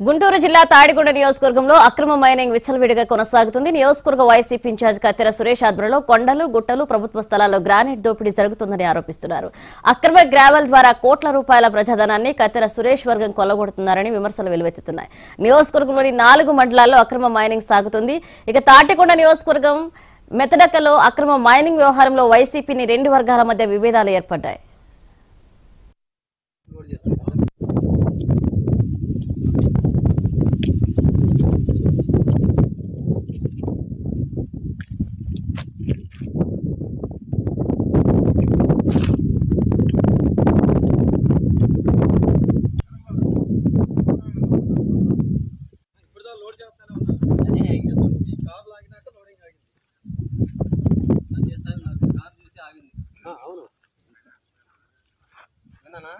గుంటూరు జిల్లా తాడికొండ నియోజకవర్గంలో అక్రమ మైనింగ్ విచ్చలవిడిగా కొనసాగుతుంది నియోజకవర్గ వైసీపీ ఇన్ఛార్జ్ కత్తెర సురేష్ ఆధ్వర్యంలో కొండలు గుట్టలు ప్రభుత్వ స్థలాల్లో గ్రానైట్ దోపిడీ జరుగుతుందని ఆరోపిస్తున్నారు అక్రమ గ్రావెల్ ద్వారా కోట్ల రూపాయల ప్రజాధనాన్ని కత్తెర సురేష్ వర్గం కొల్లగొడుతున్నారని విమర్శలు వెలువెత్తుతున్నాయి నియోజకవర్గంలోని నాలుగు మండలాల్లో అక్రమ మైనింగ్ సాగుతుంది ఇక తాటికొండ నియోజకవర్గం మెతడకలో అక్రమ మైనింగ్ వ్యవహారంలో వైసీపీని రెండు వర్గాల మధ్య విభేదాలు ఏర్పడ్డాయి ఇప్పుడు లోడ్ చేస్తానే ఉన్నా ఈ కార్ లాగినాక లోడింగ్ ఆగింది అది చేస్తాను నాకు కార్ చూసి ఆగింది అవును విన్నానా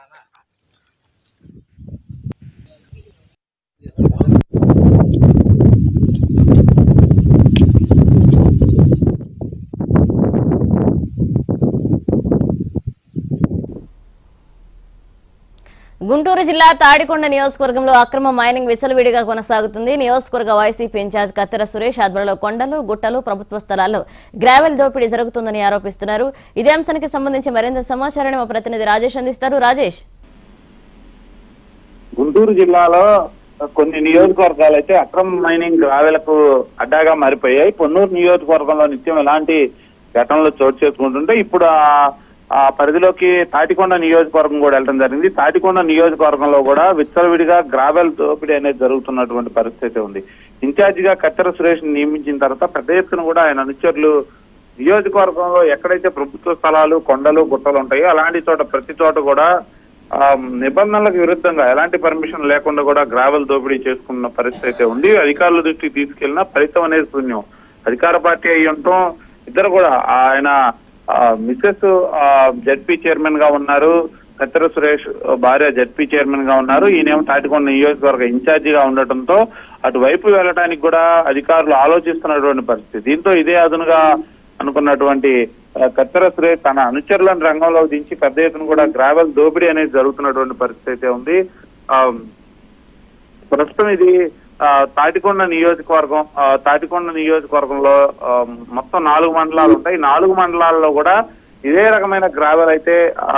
గుంటూరు జిల్లా తాడికొండ నియోజకవర్గంలో అక్రమ మైనింగ్ విచ్చలవిడిగా కొనసాగుతుంది నియోజకవర్గ వైసీపీ ఇన్ఛార్జ్ కత్తెర సురేష్ ఆధ్వర్యంలో కొండలు గుట్టలు ప్రభుత్వ స్థలాల్లో గ్రావెల్ దోపిడీ జరుగుతుందని ఆరోపిస్తున్నారు ఇదే అంశానికి సంబంధించి మరింత సమాచారాన్ని మా ప్రతినిధి రాజేష్ అందిస్తారు రాజేష్ గుంటూరు జిల్లాలో కొన్ని నియోజకవర్గాలు అయితే అక్రమ మైనింగ్ గ్రావెలకు అడ్డాగా మారిపోయాయి పొన్నూరు నియోజకవర్గంలో నిత్యం ఎలాంటి ఘటనలు చోటు చేసుకుంటుంటే ఇప్పుడు ఆ- ఆ పరిధిలోకి తాటికొండ నియోజకవర్గం కూడా వెళ్ళడం జరిగింది తాటికొండ నియోజకవర్గంలో కూడా విచ్చలవిడిగా గ్రావెల్ దోపిడీ అనేది జరుగుతున్నటువంటి పరిస్థితి ఉంది ఇన్ఛార్జిగా కత్తెర సురేష్ నియమించిన తర్వాత పెద్ద ఎత్తున కూడా ఆయన అనుచరులు నియోజకవర్గంలో ఎక్కడైతే ప్రభుత్వ స్థలాలు కొండలు గుట్టలు ఉంటాయో అలాంటి చోట ప్రతి చోట కూడా ఆ, నిబంధనలకు విరుద్ధంగా ఎలాంటి పర్మిషన్ లేకుండా కూడా గ్రావెల్ దోపిడీ చేసుకున్న పరిస్థితి అయితే ఉంది అధికారుల దృష్టికి తీసుకెళ్లిన ఫలితం అనేది శూన్యం అధికార పార్టీ అయి ఉండటం ఇద్దరు కూడా ఆయన ఆ, మిసెస్ ఆ, జడ్పీ చైర్మన్ గా ఉన్నారు కత్తెర సురేష్ భార్య జడ్పీ చైర్మన్ గా ఉన్నారు ఈయనేమో తాటికొండ నియోజకవర్గ ఇన్ఛార్జిగా ఉండటంతో అటువైపు వెళ్ళడానికి కూడా అధికారులు ఆలోచిస్తున్నటువంటి పరిస్థితి దీంతో ఇదే అదునుగా అనుకున్నటువంటి ఆ, కత్తెర సురేష్ తన అనుచరులను రంగంలో దించి పెద్ద ఎత్తున కూడా గ్రావెల్ దోపిడీ అనేది జరుగుతున్నటువంటి పరిస్థితి అయితే ఉంది ఆ, ప్రస్తుతం ఇది ఆ, తాటికొండ నియోజకవర్గం ఆ, తాటికొండ నియోజకవర్గంలో ఆ, మొత్తం నాలుగు మండలాలు ఉంటాయి ఈ నాలుగు మండలాల్లో కూడా ఇదే రకమైన గ్రావెల్ అయితే ఆ,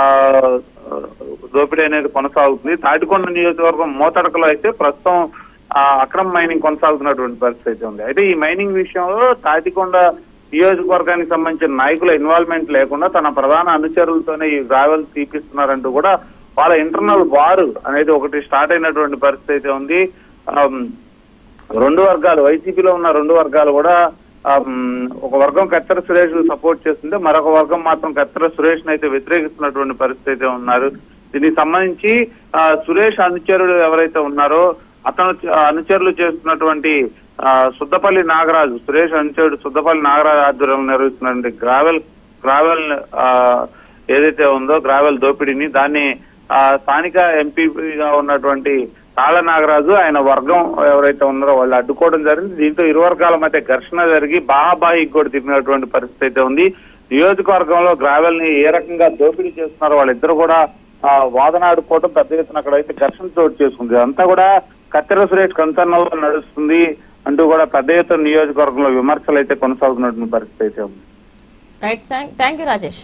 దోపిడీ అనేది కొనసాగుతుంది తాటికొండ నియోజకవర్గం మోతడకలో అయితే ప్రస్తుతం ఆ, అక్రమ మైనింగ్ కొనసాగుతున్నటువంటి పరిస్థితి అయితే ఉంది అయితే ఈ మైనింగ్ విషయంలో తాటికొండ నియోజకవర్గానికి సంబంధించిన నాయకుల ఇన్వాల్వ్మెంట్ లేకుండా తన ప్రధాన అనుచరులతోనే ఈ గ్రావెల్ తీపిస్తున్నారంటూ కూడా వాళ్ళ ఇంటర్నల్ వారు అనేది ఒకటి స్టార్ట్ అయినటువంటి పరిస్థితి అయితే ఉంది ఆమ్, రెండు వర్గాలు వైసీపీలో ఉన్న రెండు వర్గాలు కూడా ఆమ్, ఒక వర్గం కత్తెర సురేష్ సపోర్ట్ చేస్తుంటే మరొక వర్గం మాత్రం కత్తెర సురేష్ అయితే వ్యతిరేకిస్తున్నటువంటి పరిస్థితి అయితే ఉన్నారు దీనికి సంబంధించి ఆ, సురేష్ అనుచరులు ఎవరైతే ఉన్నారో అతను చ- అనుచరులు చేస్తున్నటువంటి ఆ, సుద్దపల్లి నాగరాజు సురేష్ అనుచరుడు సుద్దపల్లి నాగరాజు ఆధ్వర్యంలో నిర్వహిస్తున్నటువంటి గ్రావెల్ గ్రావెల్ ఆ, ఏదైతే ఉందో గ్రావెల్ దోపిడీని దాన్ని ఆ, స్థానిక ఎంపీగా ఉన్నటువంటి తాళ నాగరాజు ఆయన వర్గం ఎవరైతే ఉన్నారో వాళ్ళు అడ్డుకోవడం జరిగింది దీంతో ఇరు వర్గాల మధ్య ఘర్షణ జరిగి బాహాబాయికి కూడా తిరిగినటువంటి పరిస్థితి అయితే ఉంది నియోజకవర్గంలో గ్రావెల్ ని ఏ రకంగా దోపిడీ చేస్తున్నారో వాళ్ళిద్దరు కూడా ఆ, వాదన ఆడుకోవడం పెద్ద ఎత్తున అక్కడ అయితే ఘర్షణ చోటు చేసుకుంది అంతా కూడా కత్తెర సురేష్ కన్సర్న్ నడుస్తుంది అంటూ కూడా పెద్ద ఎత్తున నియోజకవర్గంలో విమర్శలు అయితే కొనసాగుతున్నటువంటి పరిస్థితి అయితే ఉంది right thank you Rajesh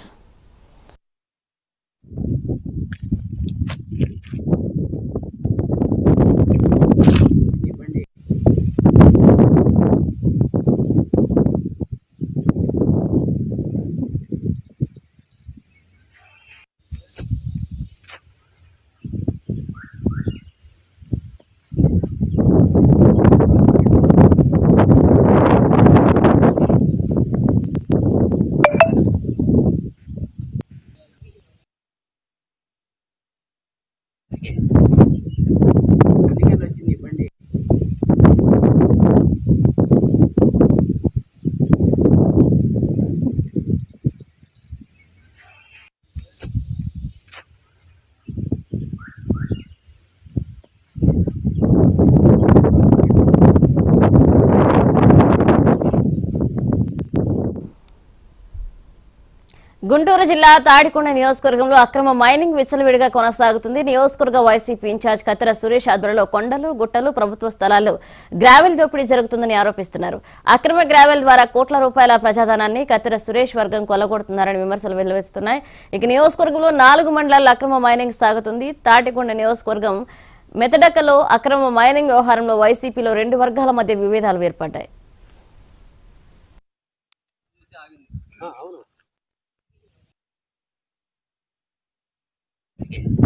Guntur జిల్లా తాడికొండ నియోజకవర్గంలో అక్రమ మైనింగ్ విచ్చలవిడిగా కొనసాగుతుంది నియోజకవర్గ వైసీపీ ఇన్ఛార్జ్ కత్తెర సురేష్ ఆధ్వర్యంలో కొండలు గుట్టలు ప్రభుత్వ స్థలాల్లో గ్రావెల్ దోపిడీ జరుగుతుందని ఆరోపిస్తున్నారు అక్రమ గ్రావెల్ ద్వారా కోట్ల రూపాయల ప్రజాధనాన్ని కత్తెర సురేష్ వర్గం కొలగొడుతున్నారని విమర్శలు వెల్లువెత్తుతున్నాయి ఇక నియోజకవర్గంలో నాలుగు మండలాల్లో అక్రమ మైనింగ్ సాగుతుంది తాటికొండ నియోజకవర్గం మెతడకలో అక్రమ మైనింగ్ వ్యవహారంలో వైసీపీలో రెండు వర్గాల మధ్య విభేదాలు ఏర్పడ్డాయి చూసి ఆగింది అవును